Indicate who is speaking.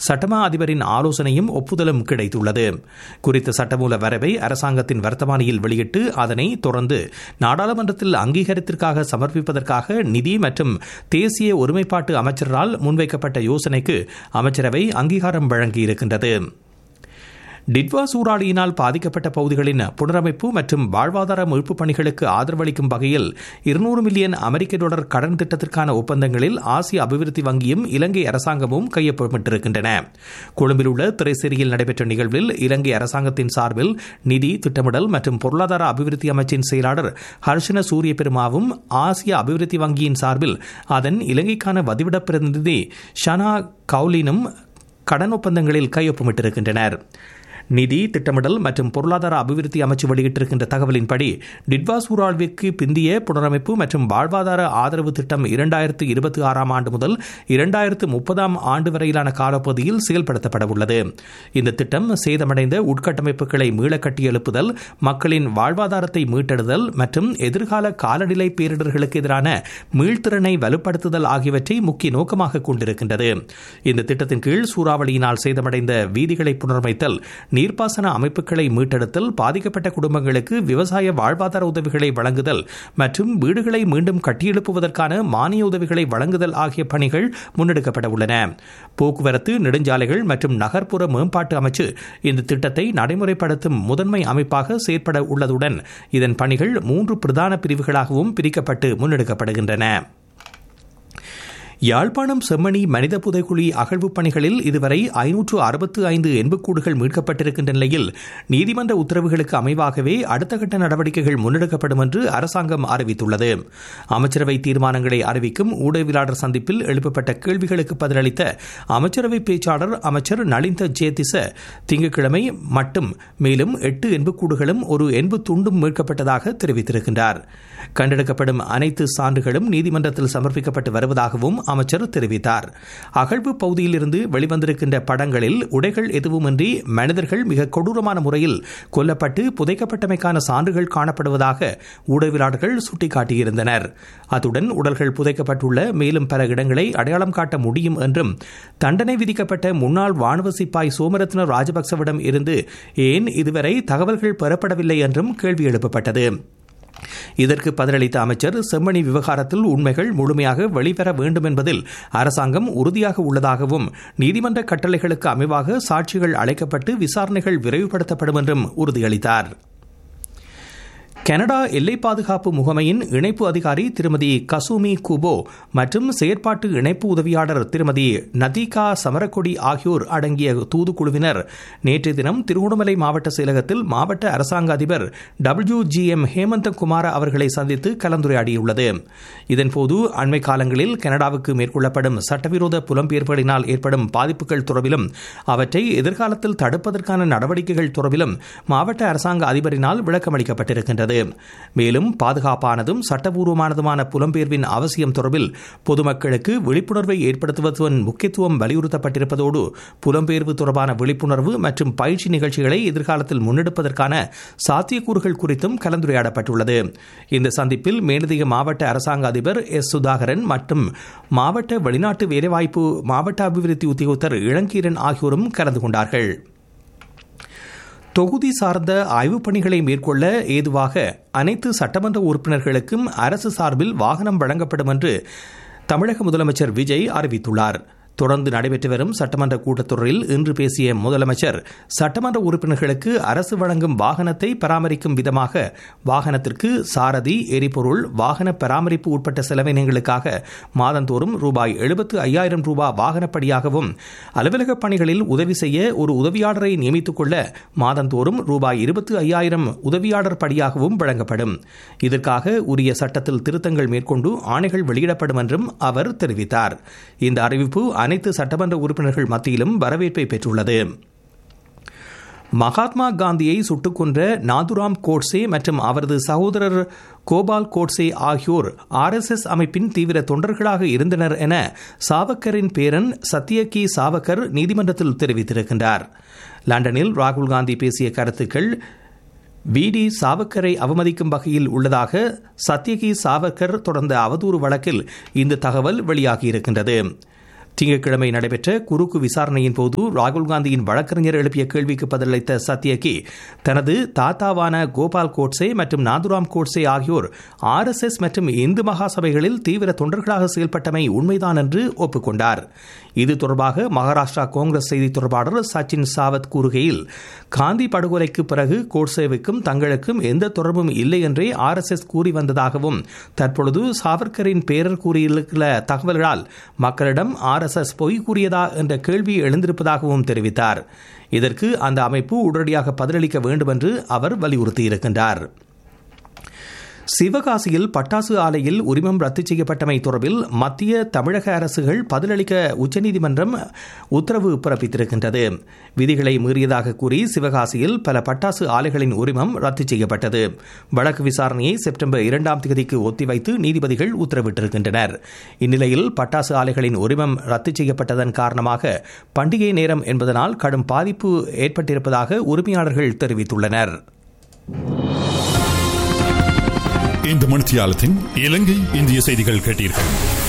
Speaker 1: சட்டமா அதிபரின் ஆலோசனையும் ஒப்புதலும் கிடைத்துள்ளது குறித்த சட்டமூல வரைவை அரசாங்கத்தின் வர்த்தமானியில் வெளியிட்டு அதனை தொடர்ந்து நாடாளுமன்றத்தில் அங்கீகாரத்திற்காக சமர்ப்பிப்பதற்காக நிதி மற்றும் தேசிய ஒருமைப்பாட்டு அமைச்சரால் முன்வைக்கப்பட்ட யோசனைக்கு அமைச்சரவை அங்கீகாரம் வழங்கியிருக்கின்றது டிட்வா சூறாவளியினால் பாதிக்கப்பட்ட பகுதிகளின் புனரமைப்பு மற்றும் வாழ்வாதார மீட்பு பணிகளுக்கு ஆதரவளிக்கும் வகையில் இருநூறு மில்லியன் அமெரிக்க டாலர் கடன் திட்டத்திற்கான ஒப்பந்தங்களில் ஆசிய அபிவிருத்தி வங்கியும் இலங்கை அரசாங்கமும் கையொப்பமிட்டிருக்கின்றன கொழும்பில் உள்ள திரைசேரியில் நடைபெற்ற நிகழ்வில் இலங்கை அரசாங்கத்தின் சார்பில் நிதி திட்டமிடல் மற்றும் பொருளாதார அபிவிருத்தி அமைச்சின் செயலாளர் ஹர்ஷன சூரிய பெருமாவும் ஆசிய அபிவிருத்தி வங்கியின் சார்பில் அதன் இலங்கைக்கான வதிவிட பிரதிநிதி ஷனா கவுலினும் கடன் ஒப்பந்தங்களில் கையொப்பமிட்டிருக்கின்றனர் நிதி திட்டமிடல் மற்றும் பொருளாதார அபிவிருத்தி அமைச்சு வெளியிட்டிருக்கின்ற தகவலின்படி டிட்வா சூறாவளிக்கு பிந்திய புனரமைப்பு மற்றும் வாழ்வாதார ஆதரவு திட்டம் இரண்டாயிரத்து இருபத்தி ஆறாம் ஆண்டு முதல் இரண்டாயிரத்து முப்பதாம் ஆண்டு வரையிலான காலப்பகுதியில் செயல்படுத்தப்பட உள்ளது இந்த திட்டம் சேதமடைந்த உட்கட்டமைப்புகளை மீள கட்டியெழுப்புதல் மக்களின் வாழ்வாதாரத்தை மீட்டெடுதல் மற்றும் எதிர்கால காலநிலை பேரிடர்களுக்கு எதிரான மீள்திறனை வலுப்படுத்துதல் ஆகியவற்றை முக்கிய நோக்கமாக கொண்டிருக்கின்றது இந்த திட்டத்தின் கீழ் சூறாவளியினால் சேதமடைந்த வீதிகளை புனரமைத்தல் நீர்ப்பாசன அமைப்புகளை மீட்டெடுத்தல் பாதிக்கப்பட்ட குடும்பங்களுக்கு விவசாய வாழ்வாதார உதவிகளை வழங்குதல் மற்றும் வீடுகளை மீண்டும் கட்டியெழுப்புவதற்கான மானிய உதவிகளை வழங்குதல் ஆகிய பணிகள் முன்னெடுக்கப்பட உள்ளன போக்குவரத்து நெடுஞ்சாலைகள் மற்றும் நகர்ப்புற மேம்பாட்டு அமைச்சு இந்த திட்டத்தை நடைமுறைப்படுத்தும் முதன்மை அமைப்பாக செயற்பட உள்ளதுடன் இதன் பணிகள் மூன்று பிரதான பிரிவுகளாகவும் பிரிக்கப்பட்டு முன்னெடுக்கப்படுகின்றன யாழ்ப்பாணம் செம்மணி மனித புதைக்குழி அகழ்வு பணிகளில் இதுவரை ஐநூற்று அறுபத்து ஐந்து எண்புக்கூடுகள் மீட்கப்பட்டிருக்கின்ற நிலையில் நீதிமன்ற உத்தரவுகளுக்கு அமைவாகவே அடுத்த கட்ட நடவடிக்கைகள் முன்னெடுக்கப்படும் என்று அரசாங்கம் அறிவித்துள்ளது அமைச்சரவை தீர்மானங்களை அறிவிக்கும் ஊடகவியலாளர் சந்திப்பில் எழுப்பப்பட்ட கேள்விகளுக்கு பதிலளித்த அமைச்சரவை பேச்சாளர் அமைச்சர் நளிந்த ஜேதிச திங்கட்கிழமை மட்டும் மேலும் எட்டு எண்புக்கூடுகளும் ஒரு எண்பு துண்டும் மீட்கப்பட்டதாக தெரிவித்திருக்கின்றார் கண்டெடுக்கப்படும் அனைத்து சான்றுகளும் நீதிமன்றத்தில் சமர்ப்பிக்கப்பட்டு வருவதாகவும் அமைச்சர் தெரிவித்தார் அகழ்வு பகுதியிலிருந்து வெளிவந்திருக்கின்ற படங்களில் உடைகள் எதுவுமின்றி மனிதர்கள் மிக கொடூரமான முறையில் கொல்லப்பட்டு புதைக்கப்பட்டமைக்கான சான்றுகள் காணப்படுவதாக ஊடகவியலாளர்கள் சுட்டிக்காட்டியிருந்தனர் அத்துடன் உடல்கள் புதைக்கப்பட்டுள்ள மேலும் பல இடங்களை அடையாளம் காட்ட முடியும் என்றும் தண்டனை விதிக்கப்பட்ட முன்னாள் வானவ சிப்பாய் சோமரத்ன ராஜபக்சவிடம் இருந்து ஏன் இதுவரை தகவல்கள் பெறப்படவில்லை என்றும் கேள்வி எழுப்பப்பட்டது இதற்கு பதிலளித்த அமைச்சர் செம்மணி விவகாரத்தில் உண்மைகள் முழுமையாக வெளிவர வேண்டும் என்பதில் அரசாங்கம் உறுதியாக உள்ளதாகவும் நீதிமன்ற கட்டளைகளுக்கு அமைவாக சாட்சிகள் அழைக்கப்பட்டு விசாரணைகள் விரைவுபடுத்தப்படும் என்றும் உறுதியளித்தார் கனடா எல்லை பாதுகாப்பு முகமையின் இணைப்பு அதிகாரி திருமதி கசூமி குபோ மற்றும் செயற்பாட்டு இணைப்பு உதவியாளர் திருமதி நதிகா சமரக்கொடி ஆகியோர் அடங்கிய தூதுக்குழுவினர் நேற்றைய தினம் திருகோணமலை மாவட்ட செயலகத்தில் மாவட்ட அரசாங்க அதிபர் W G M Hemantha Kumara அவர்களை சந்தித்து கலந்துரையாடியுள்ளது இதன்போது அண்மை காலங்களில் கனடாவுக்கு மேற்கொள்ளப்படும் சட்டவிரோத புலம்பெயர்ப்புகளினால் ஏற்படும் பாதிப்புகள் தொடர்பிலும் அவற்றை எதிர்காலத்தில் தடுப்பதற்கான நடவடிக்கைகள் தொடர்பிலும் மாவட்ட அரசாங்க அதிபரினால் விளக்கமளிக்கப்பட்டிருக்கின்றது மேலும் பாதுகாப்பானதும் சட்டபூர்வமானதுமான புலம்பெயர்வின் அவசியம் தொடர்பில் பொதுமக்களுக்கு விழிப்புணர்வை ஏற்படுத்துவதன் முக்கியத்துவம் வலியுறுத்தப்பட்டிருப்பதோடு புலம்பெயர்வு தொடர்பான விழிப்புணர்வு மற்றும் பயிற்சி நிகழ்ச்சிகளை எதிர்காலத்தில் முன்னெடுப்பதற்கான சாத்தியக்கூறுகள் குறித்தும் கலந்துரையாடப்பட்டுள்ளது இந்த சந்திப்பில் மேலதிக மாவட்ட அரசாங்க அதிபர் எஸ் சுதாகரன் மற்றும் மாவட்ட வெளிநாட்டு வேலைவாய்ப்பு மாவட்ட அபிவிருத்தி உத்தியோகத்தர் இளங்கீரன் ஆகியோரும் கலந்து கொண்டார்கள் தொகுதி சார்ந்த ஆய்வுப் பணிகளை மேற்கொள்ள ஏதுவாக அனைத்து சட்டமன்ற உறுப்பினர்களுக்கும் அரசு சார்பில் வாகனம் வழங்கப்படும் என்று தமிழக முதலமைச்சர் விஜய் அறிவித்துள்ளார் தொடர்ந்து நடைபெற்று வரும் சட்டமன்ற கூட்டத்தொடரில் இன்று பேசிய முதலமைச்சர் சட்டமன்ற உறுப்பினர்களுக்கு அரசு வழங்கும் வாகனத்தை பராமரிக்கும் விதமாக வாகனத்திற்கு சாரதி எரிபொருள் வாகன பராமரிப்பு உட்பட்ட செலவினங்களுக்காக மாதந்தோறும் ரூபாய் எழுபத்து ஐயாயிரம் ரூபாய் வாகனப்படியாகவும் அலுவலக பணிகளில் உதவி செய்ய ஒரு உதவியாளரை நியமித்துக் கொள்ள மாதந்தோறும் ரூபாய் இருபத்து ஐயாயிரம் உதவியாளர் படியாகவும் வழங்கப்படும் இதற்காக உரிய சட்டத்தில் திருத்தங்கள் மேற்கொண்டு ஆணைகள் வெளியிடப்படும் என்றும் அவர் தெரிவித்தார் இந்த அறிவிப்பு அனைத்து சட்டமன்ற உறுப்பினர்கள் மத்தியிலும் வரவேற்பை பெற்றுள்ளது மகாத்மா காந்தியை சுட்டுக் கொன்ற நாதுராம் கோட்சே மற்றும் அவரது சகோதரர் கோபால் கோட்சே ஆகியோர் ஆர்எஸ்எஸ் அமைப்பின் தீவிர தொண்டர்களாக இருந்தனர் என சாவக்கரின் பேரன் சத்யகி சாவக்கர் நீதிமன்றத்தில் தெரிவித்திருக்கின்றார் லண்டனில் ராகுல் காந்தி பேசிய கருத்துக்கள் விடி சாவக்கரை அவமதிக்கும் வகையில் உள்ளதாக சத்யகி சாவக்கர் தொடர்ந்த அவதூறு வழக்கில் இந்த தகவல் வெளியாகியிருக்கின்றது திங்கட்கிழமை நடைபெற்ற குறுக்கு விசாரணையின் போது ராகுல் காந்தியின் வழக்கறிஞர் எழுப்பிய கேள்விக்கு பதிலளித்த சத்யகி தனது தாத்தாவான கோபால் கோட்சே மற்றும் நாதுராம் கோட்சே ஆகியோர் ஆர் எஸ் எஸ் மற்றும் இந்து மகாசபைகளில் தீவிர தொண்டர்களாக செயல்பட்டமை உண்மைதான் என்று ஒப்புக்கொண்டார் இது தொடர்பாக மகாராஷ்டிரா காங்கிரஸ் செய்தி தொடர்பாளர் சச்சின் சாவத் கூறுகையில் காந்தி படுகொலைக்கு பிறகு கோட்சேவுக்கும் தங்களுக்கும் எந்த தொடர்பும் இல்லை என்றே ஆர் எஸ் எஸ் கூறி வந்ததாகவும் தற்பொழுது சாவர்கரின் பேரர் கூறியுள்ள தகவல்களால் மக்களிடம் ஆர் எஸ் எஸ் பொய் கூறியதா என்ற கேள்வி எழுந்திருப்பதாகவும் தெரிவித்தார் இதற்கு அந்த அமைப்பு உடனடியாக பதிலளிக்க வேண்டும் என்று அவர் வலியுறுத்தியிருக்கின்றார் சிவகாசியில் பட்டாசு ஆலையில் உரிமம் ரத்து செய்யப்பட்டமை தொடர்பில் மத்திய தமிழக அரசுகள் பதிலளிக்க உச்சநீதிமன்றம் உத்தரவு பிறப்பித்திருக்கின்றது விதிகளை மீறியதாக கூறி சிவகாசியில் பல பட்டாசு ஆலைகளின் உரிமம் ரத்து செய்யப்பட்டது வழக்கு விசாரணையை செப்டம்பர் இரண்டாம் தேதிக்கு ஒத்திவைத்து நீதிபதிகள் உத்தரவிட்டிருக்கின்றனர் இந்நிலையில் பட்டாசு ஆலைகளின் உரிமம் ரத்து செய்யப்பட்டதன் காரணமாக பண்டிகை நேரம் என்பதனால் கடும் பாதிப்பு ஏற்பட்டிருப்பதாக உரிமையாளர்கள் தெரிவித்துள்ளனர்
Speaker 2: இந்த மணித்தியாலத்தின் இலங்கை இந்திய செய்திகள் கேட்டீர்கள்